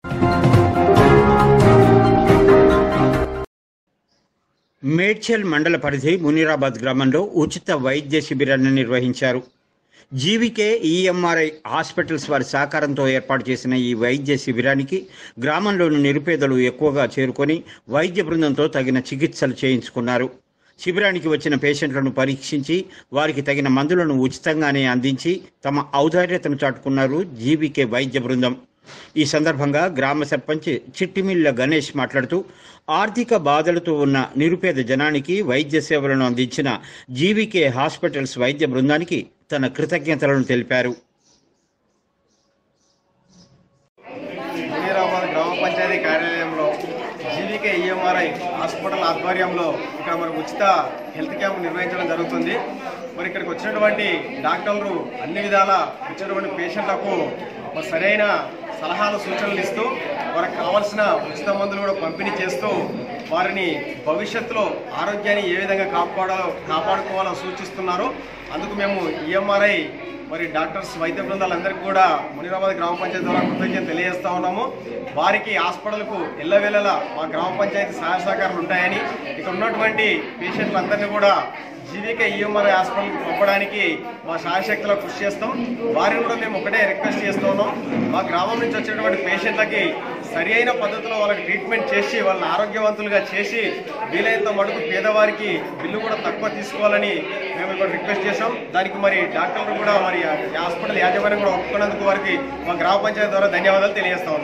మేడ్చల్ మండల పరిధి మునీరాబాద్ గ్రామంలో ఉచిత వైద్య శిబిరాన్ని నిర్వహించారు జీవికే ఈఎంఆర్ఐ హాస్పిటల్స్ వారి సహకారంతో ఏర్పాటు చేసిన ఈ వైద్య శిబిరానికి గ్రామంలోని నిరుపేదలు ఎక్కువగా చేరుకొని వైద్య బృందంతో తగిన చికిత్సలు చేయించుకున్నారు శిబిరానికి వచ్చిన పేషెంట్లను పరీక్షించి వారికి తగిన మందులను ఉచితంగానే అందించి తమ ఔదార్యతను చాటుకున్నారు జీవికే వైద్య బృందం ఈ సందర్భంగా గ్రామ సర్పంచ్ చిట్టిమిల్ల గణేష్ మాట్లాడుతూ ఆర్థిక బాధలతో ఉన్న నిరుపేద జనానికి వైద్య సేవలను అందించిన జీవికే హాస్పిటల్స్ వైద్య బృందానికి తన కృతజ్ఞతలను తెలిపారు మునీరాబాద్ గ్రామ పంచాయతీ కార్యాలయంలో జీవికే ఈఎంఆర్ఐ హాస్పిటల్ ఆధ్వర్యంలో ఇక్కడ మరి ఉచిత హెల్త్ క్యాంప్ నిర్వహించడం జరుగుతుంది మరి ఇక్కడికి వచ్చినటువంటి డాక్టర్లు అన్ని విధాల వచ్చినటువంటి పేషెంట్లకు మరి సరైన సలహాలు సూచనలు ఇస్తూ వారికి కావాల్సిన ఉచిత మందులు కూడా పంపిణీ చేస్తూ వారిని భవిష్యత్తులో ఆరోగ్యాన్ని ఏ విధంగా కాపాడాలో కాపాడుకోవాలో సూచిస్తున్నారు అందుకు మేము ఈఎంఆర్ఐ మరి డాక్టర్స్ వైద్య బృందాలందరికీ కూడా మునిరాబాద్ గ్రామ పంచాయతీ ద్వారా కృతజ్ఞత తెలియజేస్తా ఉన్నాము వారికి హాస్పిటల్కు ఎల్లవేళలా మా గ్రామ పంచాయతీ సహాయ సహకారాలు ఉంటాయని ఇక్కడ ఉన్నటువంటి పేషెంట్లందరినీ కూడా జీవిక ఈఎంఆర్ హాస్పిటల్కి పంపడానికి మా శాయశక్తిలో కృషి చేస్తాం వారిని కూడా మేము ఒకటే రిక్వెస్ట్ చేస్తూ ఉన్నాం మా గ్రామం నుంచి వచ్చినటువంటి పేషెంట్లకి సరి అయిన పద్ధతిలో వాళ్ళకి ట్రీట్మెంట్ చేసి వాళ్ళని ఆరోగ్యవంతులుగా చేసి వీలైనంత మటుకు పేదవారికి బిల్లు కూడా తక్కువ తీసుకోవాలని మేము ఇక్కడ రిక్వెస్ట్ చేశాం దానికి మరి డాక్టర్లు కూడా మరి హాస్పిటల్ యాజమాన్యం కూడా ఒప్పుకున్నందుకు వారికి మా గ్రామ పంచాయతీ ద్వారా ధన్యవాదాలు తెలియజేస్తా ఉన్నాం